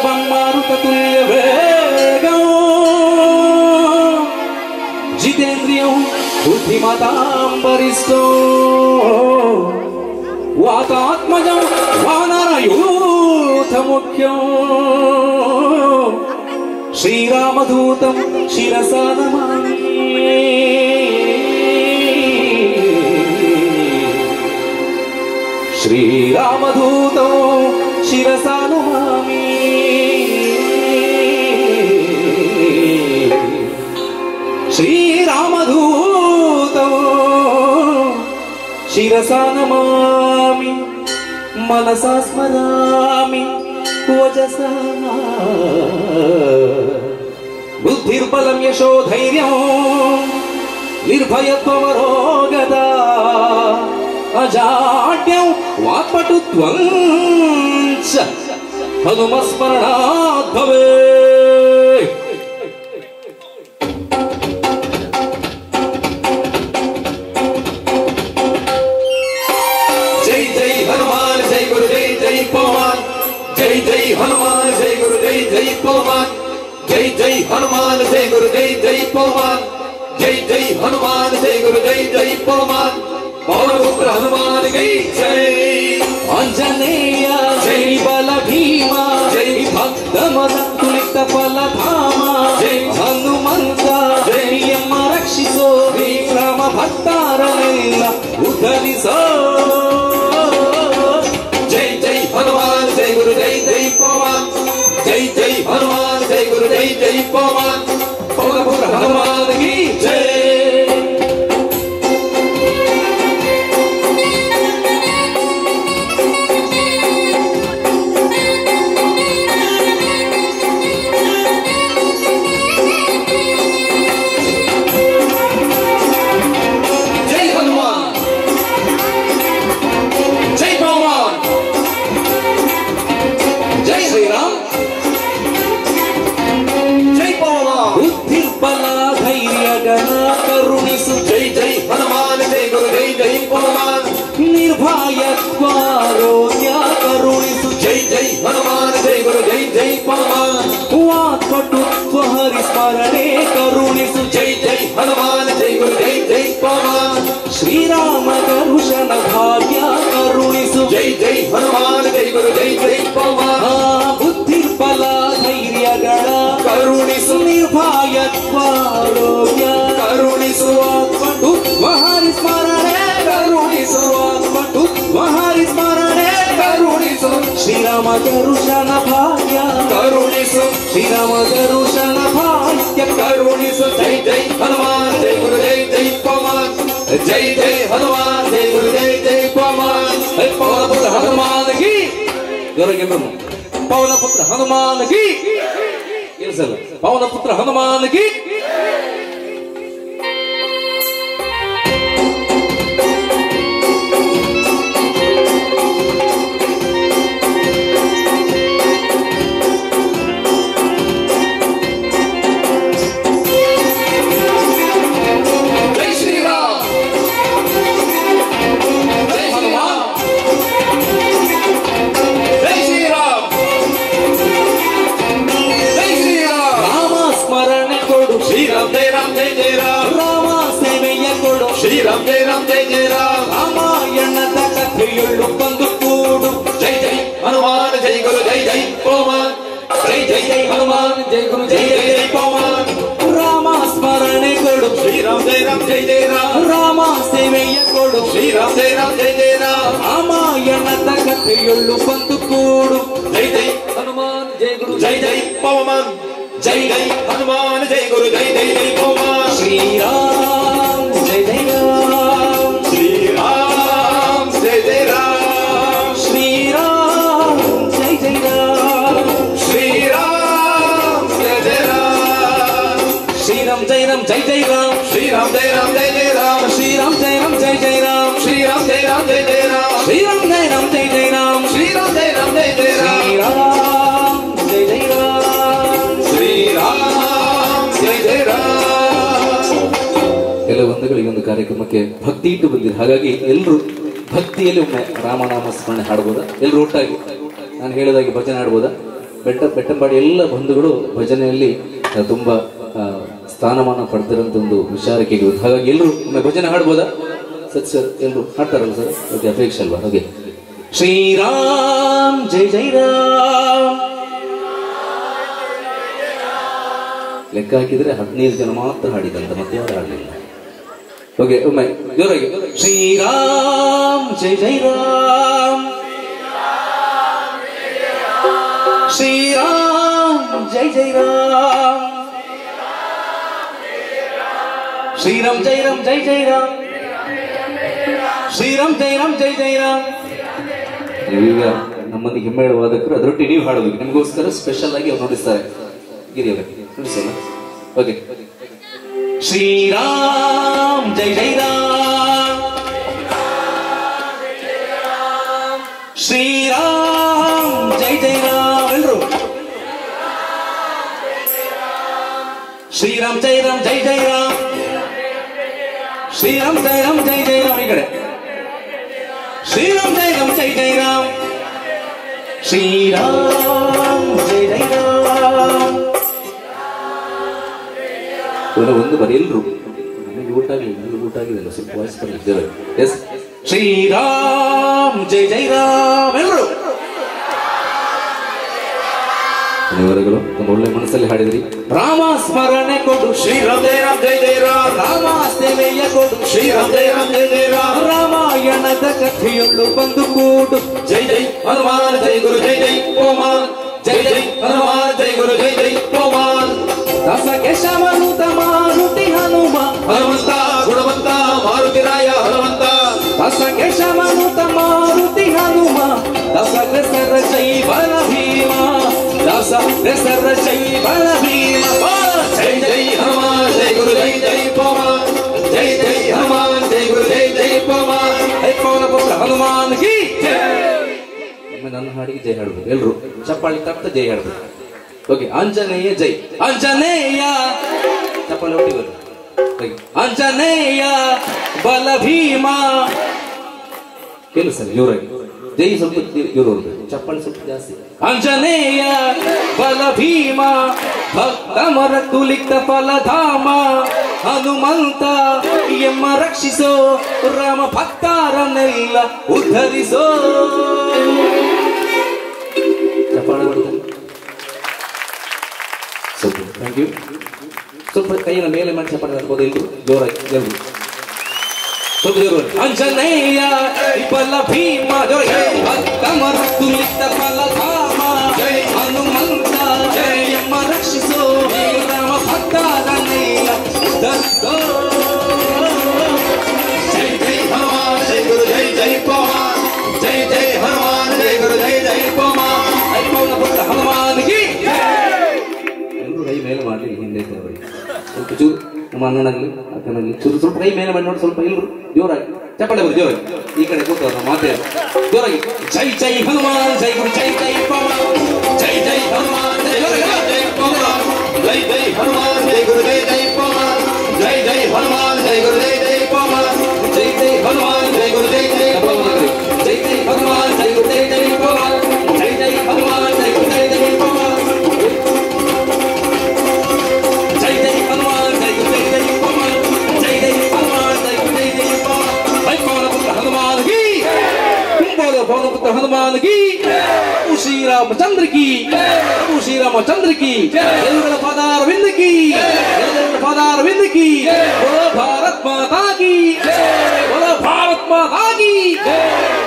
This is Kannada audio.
ಮಾರುತ ತುಲ್ಯ ವೇಗ ಜಿತೇಂದ್ರಿಯಂ ಬುದ್ಧಿಮತಾಂಬರಿಷ್ಟೋ ವಾತಾತ್ಮಜಂ ವಾನರಯೂಥ ಮುಖ್ಯಂ ಶ್ರೀರಾಮದೂತಂ ಶಿರಸಾ ನಮಾಮಿ ಶ್ರೀರಾಮದೂತಂ ಶಿರಸಾ ನಮಾಮಿ ಶ್ರೀರಾಮದೂತಂ ಶಿರಸಾ ನಮಾಮಿ ಮನಸಾ ಸ್ಮರಾಮಿ ವಜಸಾ ಬುದ್ಧಿರ್ಬಲಂ ಯಶೋ ಧೈರ್ಯಂ ನಿರ್ಭಯತ್ವಮರೋಗದ ಅಜಾಡ್ಯಂ ವಾಕ್ಪಟುತ್ವಂ ಚ ಹನುಮಸ್ಮರಣಾತ್ ಭವೇ जय जय हनुमान जय गुरु जय जय पवन जय जय हनुमान जय गुरु जय जय पवन जय जय हनुमान जय गुरु जय जय पवन जय जय हनुमान जय गुरु जय जय पवन पवन पुत्र हनुमान की जय ಆಂಜನೇಯ ಜೈ ಬಲ ಭೀಮ ಜೈ ಭಕ್ತ ಮದ ತುಳಿತ ಫಲಧಾಮ ಜೈ ಹನುಮಂತ ಜೈ ಎಮ್ಮ ರಕ್ಷಿಸೋ ವಿಕ್ರಮ ಭಕ್ತಾರನೆಲ್ಲ ಉದ್ಧರಿಸೋ जय जय हनुमान जय गुरु जय जय पवन जय जय हनुमान जय गुरु जय जय पवन पवन पुत्र हनुमान की जय जय हनुमान जय पवन जय श्री राम जय पवन ಬುದ್ಧಿರ್ಬಲ ಧೈರ್ಯಗಣ ಕರುಣಿಸು जय जय हनुमान जय गुरु जय जय पवन ನಿರ್ಭಯತ್ವಾರೋಗ್ಯ ಕರುಣಿಸು जय जय हनुमान जय गुरु जय जय पवन ವಾಕ್ಪಟುತ್ವ ಹರಿಸ್ಮರಣೆ ಕರುಣಿಸು जय जय हनुमान जय गुरु जय जय पवन ಶ್ರೀರಾಮ ಕರುಷನ ಭಾಗ್ಯ ಕರುಣಿಸು जय जय हनुमान जय गुरु जय जय ಆ पवन ಬುದ್ಧಿರ್ಬಲ ಧೈರ್ಯಗಳ ಕರುಣಿಸು ನಿರ್ಭಯತ್ವಾರೋಗ್ಯ ಕರುಣಿಸುವ ಪಟುತ್ವ ಹರಿಸ್ಮರಣೆ ಕರುಣಿಸುವ ಪಟುತ್ವ ಹರಿಸ್ಮರಣೆ ಕರುಣಿಸು ಶ್ರೀರಾಮ ಕರುಷನ ಭಾಗ್ಯ ಕರುಣಿಸು ಶ್ರೀರಾಮ ಕರುಷನ ಭಾಗ್ಯ ಕರುಣಿಸು ಜೈ ಜೈ ಹನುಮಾನ್ ಜೈ ಗುರು ಜೈ ಜೈ ಪವನ್ ಜೈ ಜೈ ಹನುಮಾನ್ ಜೈ ಗುರು ಜೈ ಜೈ ಪವನ್ ಪವನ ಪುತ್ರ ಹನುಮಾನ್ ಕಿ ಜೋರಾಗಿ ಎಲ್ರು. ಪವನ ಪುತ್ರ ಹನುಮಾನ್ ಕಿ ಕೇಳಿಸಲ್ಲ ಪವನ ಪುತ್ರ ಹನುಮಾನ್ ಕಿ ಜೈ ಶ್ರೀರಾಮ್ ಜೈ ಹನುಮಾನ್ ಜೈ ಶ್ರೀರಾಮ್ ಜೈ ಶ್ರೀರಾಮ್ ರಾಮ ಸ್ಮರಣೆ ಕೊಡು ಶ್ರೀರಾಮ್ ಜೈ ರಾಮ್ ಜೈ ಜೈ ರಾಮ್ ರಾಮ ಸೇವೆಯ ಕೊಡು ಶ್ರೀರಾಮ್ ಜೈ ರಾಮ್ ಜೈ ಜೈ ರಾಮ್ ರಾಮಾಯಣದ ಕಥೆಯುಳ್ಳು ಬಂದು ಕೂಡು ಜೈ ಜೈ ಹನುಮಾನ್ ಜೈ ಗುರು ಜೈ ಜೈ ಪವನ್ ಜೈ ಜೈ ಜೈ ಹನುಮಾನ್ ಜೈ ಗುರು ಜೈ ಜೈ ಜೈ ಪವನ್ ರಾಮ ಸ್ಮರಣೆ ಕೊಡು ಶ್ರೀರಾಮ್ ಜೈ ರಾಮ್ ಜೈ ಜೈ ರಾಮ್ ರಾಮ ಸೇವೆಯ ಕೊಡು ಶ್ರೀರಾಮ್ ಜೈ ರಾಮ್ ಜೈ ಜೈ ರಾಮ್ ರಾಮಾಯಣದ ಕಥೆಯುಳ್ಳು ಬಂದು ಕೂಡು ಜೈ ಜೈ ಹನುಮಾನ್ ಜೈ ಗುರು ಜೈ ಜೈ ಪವನ್ ಜೈ ಜೈ ಹನುಮಾನ್ ಜೈ ಗುರು ಜೈ ಜೈ ಜೈ ಪವನ್ ಶ್ರೀರಾಮ್ ಜಯ ಜಯ ರಾಮ್ ಶ್ರೀರಾಮ್ ಜೈ ಜೈ ರಾಮ್ ಶ್ರೀರಾಮ್ ಜಯ ಜಯ ರಾಮ್ ಶ್ರೀರಾಮ್ ಜೈ ಜೈ ರಾಮ್ ಶ್ರೀರಾಮ್ ಜೈ ರಾಮ್ ಜೈ ಜೈ ರಾಮ್ ಶ್ರೀರಾಮ್ ಜೈ ರಾಮ್ ಜೈ ಜೈ ರಾಮ್ ಶ್ರೀರಾಮ್ ಜೈ ರಾಮ್ ಜೈ ಜೈ ರಾಮ್ ಶ್ರೀರಾಮ್ ಜೈ ರಾಮ್ ಜೈ ಜೈ ರಾಮ್ ಶ್ರೀರಾಮ್ ಜೈ ರಾಮ್ ಜೈ ಜೈ ರಾಮ್ ಶ್ರೀರಾಮ್ ಜೈ ರಾಮ್ ಜೈ ಜೈ ರಾಮ್ ಶ್ರೀರಾಮ್ ಜೈ ಜೈ ರಾಮ್ ಶ್ರೀರಾಮ್ ಜೈ ಜೈ ರಾಮ್ ಎಲ್ಲ ಬಂಧುಗಳಿಗೆ ಒಂದು ಕಾರ್ಯಕ್ರಮಕ್ಕೆ ಭಕ್ತಿ ಇಟ್ಟು ಬಂದಿದೆ ಹಾಗಾಗಿ ಎಲ್ಲರೂ ಭಕ್ತಿಯಲ್ಲಿ ಒಮ್ಮೆ ರಾಮನಾಮ ಸ್ಮರಣೆ ಹಾಡ್ಬೋದಾ ಎಲ್ಲರೂ ಒಟ್ಟಾಗಿ ನಾನು ಹೇಳಿದಾಗೆ ಭಜನೆ ಹಾಡ್ಬೋದಾ ಬೆಟ್ಟ ಬೆಟ್ಟಂಬಾಡಿ ಎಲ್ಲ ಬಂಧುಗಳು ಭಜನೆಯಲ್ಲಿ ಆ, ತುಂಬಾ ಆ, ಸ್ಥಾನಮಾನ ಪಡೆದಿರೋಂಥ ಒಂದು ವಿಚಾರಕ್ಕೆ ಇವತ್ತು ಹಾಗಾಗಿ ಎಲ್ಲರೂ ಒಮ್ಮೆ ಭಜನೆ ಹಾಡ್ಬೋದಾ ಸತ್ ಸರ್ ಎಲ್ಲರೂ ಹಾಡ್ತಾರಲ್ಲ ಸರ್ ಓಕೆ ಅಪೇಕ್ಷೆ ಅಲ್ವಾ ಹಾಗೆ ಶ್ರೀರಾಮ್ ಜೈ ಜೈ ರಾಮ್ ಲೆಕ್ಕ ಹಾಕಿದ್ರೆ ಹದಿನೈದು ಜನ ಮಾತ್ರ ಹಾಡಿದಂತ ಮತ್ತೆ ಯಾರು ಹಾಡಲಿಲ್ಲ ಓಕೆ ಒಮ್ಮೆ ಜೋರಾಗಿ ಶ್ರೀರಾಮ್ ಜೈ ಜೈ ರಾಮ್ ಶ್ರೀರಾಮ್ ಜೈ ಜೈ ರಾಮ್ ಶ್ರೀರಾಮ್ ಜೈ ರಾಮ್ ಜೈ ಜೈ ರಾಮ್ ಶ್ರೀರಾಮ್ ಜೈ ರಾಮ್ ಜೈ ಜೈ ರಾಮ್ ನೀವೀಗ ನಮ್ಮಲ್ಲಿ ಹೆಮ್ಮೆಳ ವಾದಕರು ಅದರೊಟ್ಟಿಗೆ ನೀವು ಹಾಡಬೇಕು ನಿಮಗೋಸ್ಕರ ಸ್ಪೆಷಲ್ ಆಗಿ ಅವ್ರು ನುಡಿಸ್ತಾರೆ ಗಿರಿ ಅವರೇ ನುಡಿಸೋಣ ಓಕೆ ಶ್ರೀರಾಮ್ ಜೈ ಜೈ ರಾಮ್ ಶ್ರೀರಾಮ್ ಜೈ ಜೈ ರಾಮ್ ಎಲ್ರು ಶ್ರೀರಾಮ್ ಜೈ ರಾಮ್ ಜೈ ಜೈ ರಾಮ್ ಶ್ರೀರಾಮ್ ಜೈ ರಾಮ್ ಜೈ ಜೈ ರಾಮ್ ಈ ಕಡೆ ಶ್ರೀರಾಮ್ ಜೈ ರಾಮ್ ಜೈ ಜೈ ರಾಮ್ ಶ್ರೀರಾಮ್ ಜೈ ಜೈ ರಾಮ್ ಇವಾಗ ಒಂದು ಬರೀ ಎಲ್ರು ನನಗೆ ಊಟ ಆಗಲಿ ನನಗೆ ಊಟ ಆಗಿದೆ ಸ್ವಲ್ಪ ವಾಯ್ಸ್ ಬರಲಿದ್ದಾರೆ ಎಸ್ ಶ್ರೀರಾಮ್ ಜೈ ಜೈ ರಾಮ್ ಎಲ್ರು ಧನ್ಯವಾದಗಳು ತುಂಬ ಒಳ್ಳೆ ಮನಸ್ಸಲ್ಲಿ ಹಾಡಿದ್ರಿ ರಾಮ ಸ್ಮರಣೆ ಕೊಡು ಶ್ರೀರಾಮ್ ಜೈ ರಾಮ್ ಜೈ ಜೈ ರಾಮ್ ರಾಮ ಸೇವೆಯ ಕೊಡು ಶ್ರೀರಾಮ್ ಜೈ ರಾಮ್ ಜೈ ಜೈ ರಾಮ್ ರಾಮಾಯಣದ ಕಥೆಯೊಂದು ಬಂದು ಕೂಡು ಜೈ ಜೈ ಹನುಮಾನ್ ಜೈ ಗುರು ಜೈ ಜೈ ಪೋಮಾನ್ ಜೈ ಜೈ ಹನುಮಾನ್ ಜೈ ಗುರು ಜೈ ಜೈ ಪೋಮಾನ್ ದಸ ಕೇಶವನುತ ಮಾರುತಿ ಹನುಮ ಹನುಮಂತ ಗುಣವಂತ ಮಾರುತಿರಾಯ ಹನುಮಂತ ದಸ ಕೇಶವನುತ ಮಾರುತಿ ಹನುಮ ದಸ ಗ್ರಸರ ಜೈ ಬಲ ಭೀಮ ದಸ ಗ್ರಸರ ಜೈ ಬಲ ಭೀಮ ಜೈ ಜೈ ಹನುಮಾನ್ ಜೈ ಗುರು ಜೈ ಜೈ ಪೋಮಾನ್ ಜೈ ಜೈ ಹನುಮಾನ್ ಜೈ ಗುರು ಜೈ ಜೈ ಪೋಮಾನ್ ಹೈ ಪವನ ಪುತ್ರ ಹನುಮಾನ್ ಕಿ ಒಮ್ಮೆ ನನ್ನ ಹಾಡಿಗೆ ಜೈ ಹಾಡ್ಬೇಕು ಎಲ್ರು ಚಪ್ಪಾಳಿ ತಪ್ಪ ಜೈ ಹಾಡ್ಬೇಕು ಓಕೆ ಆಂಜನೇಯ ಜೈ ಆಂಜನೇಯ ಚಪ್ಪಾಳಿ ಒಟ್ಟಿಗೆ ಬರ್ರಿ. ಹಾಗೆ. ಆಂಜನೇಯ ಬಲ ಭೀಮ ಕೆಲಸ ಜೋರಾಗಿ ಜೈ ಸ್ವಲ್ಪ ಜೋರು ಬರ್ಬೇಕು ಚಪ್ಪಾಳಿ ಸ್ವಲ್ಪ ಜಾಸ್ತಿ ಆಂಜನೇಯ ಬಲ ಭೀಮ ಭಕ್ತ ಮರ ತುಲಿತ ಫಲಧಾಮ ಹನುಮಂತ ಎಮ್ಮ ರಕ್ಷಿಸೋ ರಾಮ ಭಕ್ತಾರನ್ನೆಲ್ಲ ಉದ್ಧರಿಸೋ ಚಪ್ಪಾಳೆ ಬರ್ತದೆ ಸ್ವಲ್ಪ ಥ್ಯಾಂಕ್ ಯು ಸ್ವಲ್ಪ ಕೈನ ಮೇಲೆ ಮಾಡಿ ಚಪ್ಪಾಳೆ ಹಾಕ್ಬೋದು ಎಲ್ರು ಜೋರಾಗಿ ಎಲ್ರು ಸ್ವಲ್ಪ ಜೋರಾಗಿ ಆಂಜನೇಯ ಬಲ ಭೀಮ ಜೋರಾಗಿ ಭಕ್ತ ಮರ ತುಲಿತ ಫಲಧಾಮ ಹನುಮಂತ ಎಮ್ಮ ರಕ್ಷಿಸೋ ರಾಮ ಭಕ್ತಾರನ್ನೆಲ್ಲ ಉದ್ಧರಿಸೋ ಜೈ ಜೈ ಹನುಮಾನ್ ಜೈ ಗುರು ಜೈ ಜೈ ಪೋಮಾನ್ ಜೈ ಜೈ ಹನುಮಾನ್ ಜೈ ಗುರು ಜೈ ಜೈ ಪೋಮಾನ್ ಅಲ್ಪವನ ಪುತ್ರ ಹನುಮಾನಿಗೆ ಎಲ್ಲರೂ ಕೈ ಮೇಲೆ ಮಾಡಲಿ ಹಿಂದೆ ಬರಬೇಡಿ ಸ್ವಲ್ಪ ಚೂರು ನಮ್ಮ ಅಣ್ಣನಾಗಲಿ ಅಕ್ಕನಾಗಲಿ ಚೂರು ಸ್ವಲ್ಪ ಕೈ ಮೇಲೆ ಮಾಡಿ ನೋಡಿ ಸ್ವಲ್ಪ ಎಲ್ಲರೂ ಜೋರಾಗಿ ಚಪ್ಪಾಳೆ ಬರು ಜೋರಾಗಿ ಈ ಕಡೆ ಕೂತು ನಮ್ಮ ಮಾತೆ ಜೋರಾಗಿ ಜೈ ಜೈ ಹನುಮಾನ್ ಜೈ ಗುರು ಜೈ ಜೈ ಪವನ್ ಜೈ ಜೈ ಹನುಮಾನ್ ಜೈ ಗುರು ಜೈ ಜೈ ಪೋಮಾನ್ ಜೈ ಜೈ ಹನುಮಾನ್ ಜೈ ಗುರು ಜೈ ಜೈ ಪೋಮಾನ್ ಜೈ ಜೈ ಹನುಮಾನ್ ಜೈ ಗುರು ಜೈ ಜೈ ಪೋಮಾನ್ ಜೈ ಜೈ ಹನುಮಾನ್ ಜೈ ಗುರು ಜೈ ಜೈ ಪೋಮಾನ್ ಜೈ ಜೈ ಹನುಮಾನ್ ಜೈ ಗುರು ಜೈ ಜೈ ಪವನ್ ಜೈ ಜೈ ಹನುಮಾನ್ ಜೈ ಗುರು ಜೈ ಜೈ ಪವನ್ ಜೈ ಜೈ ಹನುಮಾನ್ ಜೈ ಗುರು ಜೈ ಜೈ ಪವನ್ ಜೈ ಜೈ ಹನುಮಾನ್ ಜೈ ಗುರು ಜೈ ಜೈ ಪವನ್ ಜೈ ಪವನ ಪುತ್ರ ಹನುಮಾನ್ ಕಿ ಕುಂಭದ ಪವನ ಪುತ್ರ ಹನುಮಾನ್ ಕಿ ಪ್ರಭು ಶ್ರೀರಾಮಚಂದ್ರ ಕಿ ಪ್ರಭು ಶ್ರೀರಾಮಚಂದ್ರ ಕಿ ಎಲ್ಲರ ಪದಾರ ವಿಂದಕಿ ಎಲ್ಲರ ಪದಾರ ವಿಂದಕಿ ಬೋಲ ಭಾರತ್ ಮಾತಾ ಕಿ ಬೋಲ ಭಾರತ್ ಮಾತಾ ಕಿ